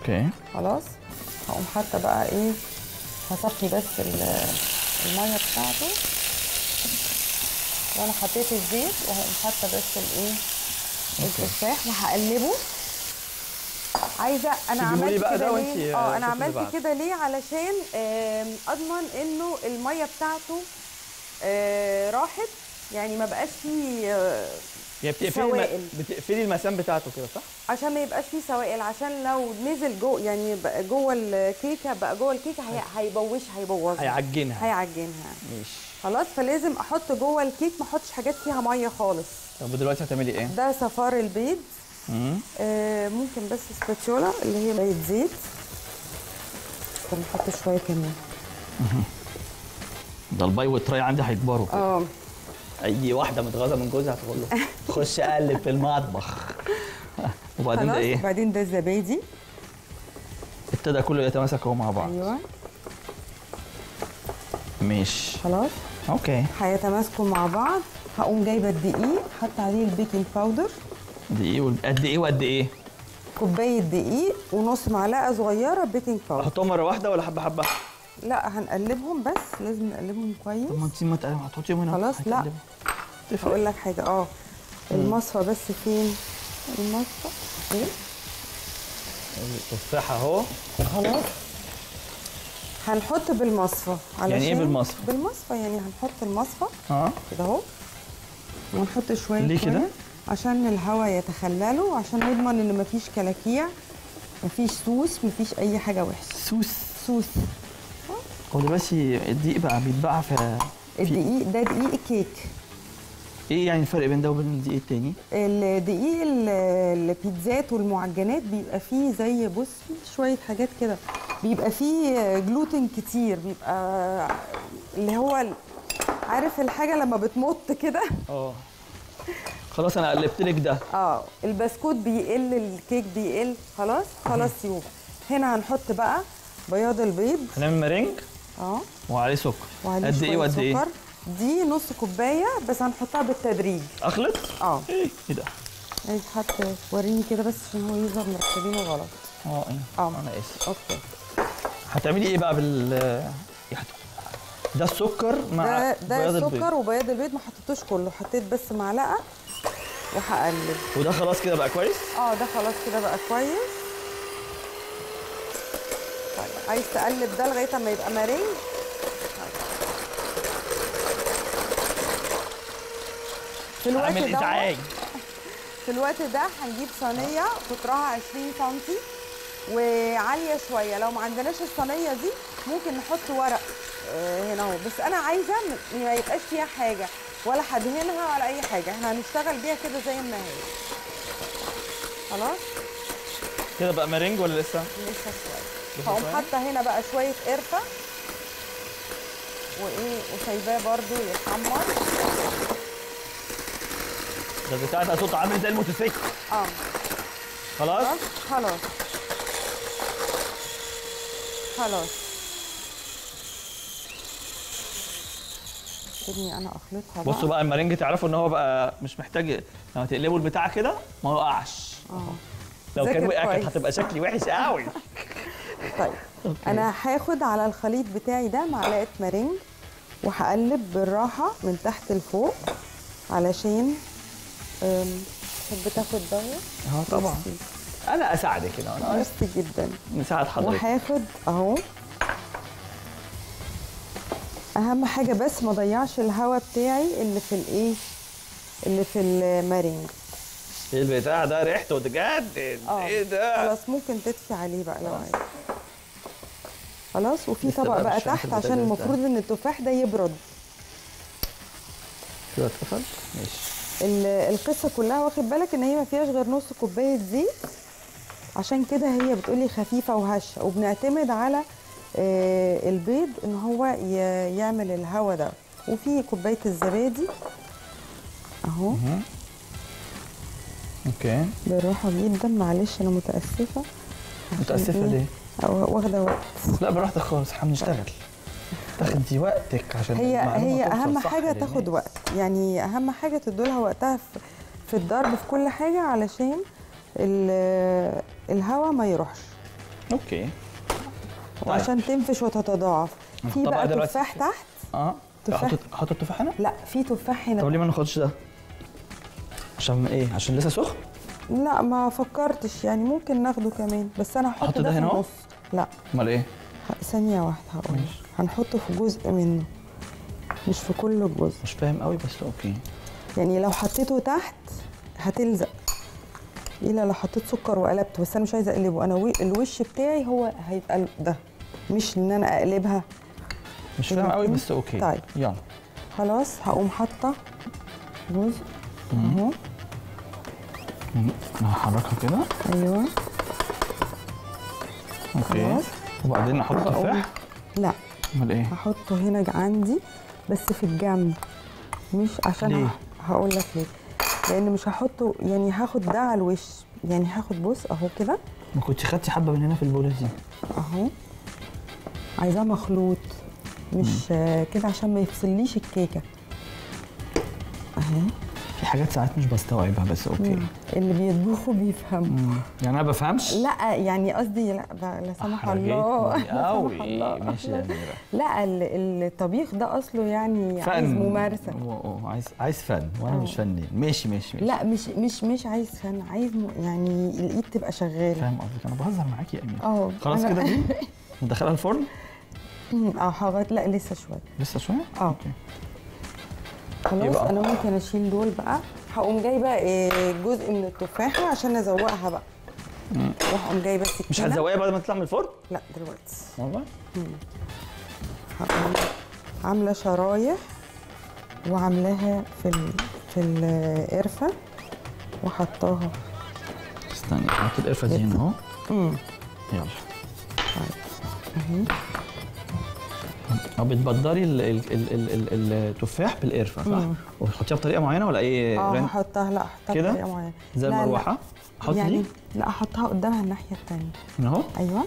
اوكي خلاص هقوم حاطه بقى ايه هصفي بس ال- الميه بتاعته وانا حطيت الزيت وهقوم حاطه بس الايه التفاح وهقلبه عايزه انا سيبيهولي عملت بقى كده ده ليه وانتي، اه آه، انا شوفي اللي عملت بعد. كده ليه علشان آم، اضمن انه الميه بتاعته آه، راحت يعني ما بقاش فيه آه، يعني بتقفلي سوائل. الم... بتقفلي المسام بتاعته كده صح؟ عشان ما يبقاش فيه سوائل عشان لو نزل جو يعني بقى جوه الكيكه بقى جوه الكيكه هي هيبوش هيبوظها هيعجنها هيعجنها ماشي خلاص فلازم احط جوه الكيك ما احطش حاجات فيها ميه خالص طب دلوقتي هتعملي ايه؟ ده صفار البيض مم. آه ممكن بس سباتشولا اللي هي بيض زيت طب نحط شويه كمان ده الباي والتراي عندي هيكبروا كده. اه اي واحده متغاظه من جوزها هتقول له خش قلب في المطبخ وبعدين ده خلاص ايه؟ وبعدين ده الزبادي ابتدى كله يتماسك اهو مع بعض ايوه ماشي خلاص اوكي هيتماسكوا مع بعض هقوم جايبه الدقيق حط عليه البيكنج باودر دقيق وال- قد ايه وقد ايه؟ كوبايه دقيق ونص معلقه صغيره بيكنج باودر احطهم مره واحده ولا حبه حبه؟ لا هنقلبهم بس لازم نقلبهم كويس طب ما انت ما تق- ما تحطيهم هنا خلاص، لا. هتقلبهم. تفرق هقول لك حاجه اه المصفى بس فين المصفى ايه التفاحه اهو خلاص هنحط بالمصفى علشان يعني إيه بالمصفى؟ بالمصفى يعني هنحط المصفى اه كده اهو ونحط شويه ليه كده؟ مية عشان الهواء يتخلله وعشان نضمن ان مفيش كلاكيع مفيش سوس مفيش اي حاجه وحشه سوس سوس هو دلوقتي الدقيق بقى بيتباع في في الدقيق ده دقيق الكيك ايه يعني الفرق بين ده وبين الدقيق التاني؟ الدقيق ال- البيتزات والمعجنات بيبقى فيه زي بص فيه شويه حاجات كده بيبقى فيه جلوتين كتير بيبقى اللي هو ال- عارف الحاجه لما بتمط كده اه خلاص انا قلبت لك ده اه البسكوت بيقل الكيك بيقل خلاص خلاص يوم هنا هنحط بقى بياض البيض هنعمل مارينج اه وعليه سكر وعليه قد ايه شوية وقد ايه؟ سكر. دي نص كوبايه بس هنحطها بالتدريج اخلط؟ اه ايه ايه ده؟ عايز حتى وريني كده بس عشان هو يظهر مركبينه غلط اه ايه اه انا اسف اوكي هتعملي ايه بقى بال يعني ده السكر مع ده ده بياض السكر البيض وبياض البيض ما حطيتوش كله حطيت بس معلقه وهقلب وده خلاص كده بقى كويس اه ده خلاص كده بقى كويس طيب عايز تقلب ده لغايه اما يبقى مارينج في الوقت عامل ده ازعاج في الوقت ده هنجيب صينيه قطرها 20 سم وعاليه شويه لو ما عندناش الصينيه دي ممكن نحط ورق آه، هنا اهو بس انا عايزه م- ما يبقاش فيها حاجه ولا هدهنها ولا اي حاجه احنا هنشتغل بيها كده زي ما هي خلاص كده بقى مارينج ولا لسه؟ لسه شويه لسه هقوم شوية؟ حاطه هنا بقى شويه قرفه وايه وسايباه برضو يتحمر ده البتاع ده صوت عامل زي الموتوسيكل اه خلاص؟ خلاص خلاص خلاص سيبني انا اخلطها بقى بصوا بقى المارينج تعرفوا ان هو بقى مش محتاج لما تقلبوا البتاع كده ما يقعش اه لو كان ذاكر وقع كانت كويس. هتبقى شكلي وحش قوي طيب انا هاخد على الخليط بتاعي ده معلقه مارينج وهقلب بالراحه من تحت لفوق علشان أم، تحب تاخد دوت اه طبعا انا اساعدك هنا انا ميرسي جدا نساعد حضرتك وهاخد اهو اهم حاجه بس ما اضيعش الهواء بتاعي اللي في الايه اللي في المارينج البتاع ده ريحته تجدد اه ايه ده؟ خلاص ممكن تطفي عليه بقى لو عايز خلاص وفي لسه طبق بقى بقى مش شايف تحت البوتاجاز عشان ده. المفروض ان التفاح ده يبرد كده اتقفل؟ ماشي ال- القصه كلها واخد بالك ان هي ما فيهاش غير نص كوبايه زيت عشان كده هي بتقولي خفيفه وهشه وبنعتمد على آه، البيض ان هو ي- يعمل الهوا ده وفي كوبايه الزبادي اهو اوكي بالراحه جدا معلش انا متاسفه عشان متاسفه إيه؟ ليه؟ أو- واخده وقت لا براحتك خالص هنشتغل تاخدي وقتك عشان هي المعلومة هي توصل اهم صح حاجه للناس. تاخد وقت يعني اهم حاجه تدولها وقتها في, في الضرب في كل حاجه علشان ال- الهوا ما يروحش اوكي طيب. وعشان تنفش وتتضاعف في نحطها بقى بقى دلوقتي. تفاح تحت اه تفاح. احط احط التفاح هنا لا في تفاح هنا طب ليه ما ناخدش ده عشان ايه عشان لسه سخن لا ما فكرتش يعني ممكن ناخده كمان بس انا هحط أحط ده, ده في هنا أهو؟ النص لا امال ايه ه- ثانية واحدة هقول ماشي. هنحطه في جزء منه مش في كل الجزء مش فاهم قوي بس اوكي يعني لو حطيته تحت هتلزق الا لو حطيت سكر وقلبت بس انا مش عايزه اقلبه انا وي- الوش بتاعي هو هيبقى ال- ده مش ان انا اقلبها مش فاهم قوي بس اوكي طيب. يلا خلاص هقوم حاطه جزء اهو مم. هحركها كده ايوه اوكي خلاص. وبعدين نحط بقوم- تفاح لا امال ايه هحطه هنا عندي بس في الجنب مش عشان ليه؟ هقول لك ليه لان مش هحطه يعني هاخد ده على الوش يعني هاخد بص اهو كده ما كنت خدتي حبه من هنا في البوله دي اهو عايزاه مخلوط مش آه، كده عشان ما يفصليش الكيكه اهي في حاجات ساعات مش بستوعبها بس اوكي اللي بيطبخوا بيفهموا مم. يعني انا بفهمش لا يعني قصدي لا ب- لا سمح الله أحرجتني لا سمح قوي الله. ماشي يا اميره لا ال- الطبيخ ده اصله يعني فن عايز ممارسه أوه، أوه، عايز عايز فن وانا مش فنان ماشي ماشي ماشي لا مش مش مش عايز فن عايز م... يعني الايد تبقى شغاله فاهم قصدك انا بهزر معاكي يا اميره اه خلاص أنا- كده دي ندخلها الفرن اه هغط لا لسه شويه لسه شويه اه. اوكي خلاص بقى؟ انا ممكن اشيل دول بقى هقوم جايبه إيه، جزء من التفاحه عشان ازوقها بقى واقوم جايبه سكينه مش هتزوقيها بعد ما تطلع من الفرن لا دلوقتي والله هقوم عامله شرايح وعاملاها في ال... في القرفه وحطاها استني حط القرفه دي هنا اهو امم يلا اهي اه بتبدري ال- ال- ال- ال- ال- التفاح بالقرفه صح؟ وتحطيها بطريقه معينه ولا ايه؟ اه رن- هحطها لا احطها كده؟ بطريقه معينه زي لا، لا. المروحه احط يعني دي لا احطها قدامها الناحيه الثانيه هنا اهو ايوه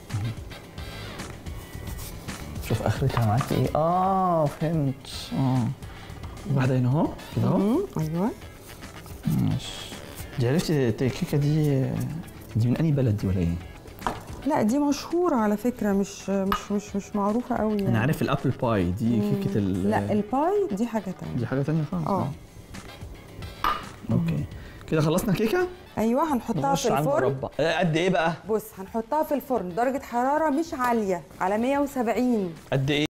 شوف اخرتها معاكي ايه اه فهمت اه واحده هنا اهو كده اهو مم، ايوه ماشي دي عرفتي الكيكه دي دي من انهي بلد دي ولا ايه؟ لا دي مشهوره على فكره مش مش مش مش معروفه قوي يعني انا عارف الابل باي دي كيكه ال لا الباي دي حاجه تانية دي حاجه تانية خالص اه اوكي كده خلصنا كيكه ايوه هنحطها نخش في على الفرن المربى آه، قد ايه بقى؟ بص هنحطها في الفرن درجه حراره مش عاليه على 170 قد ايه؟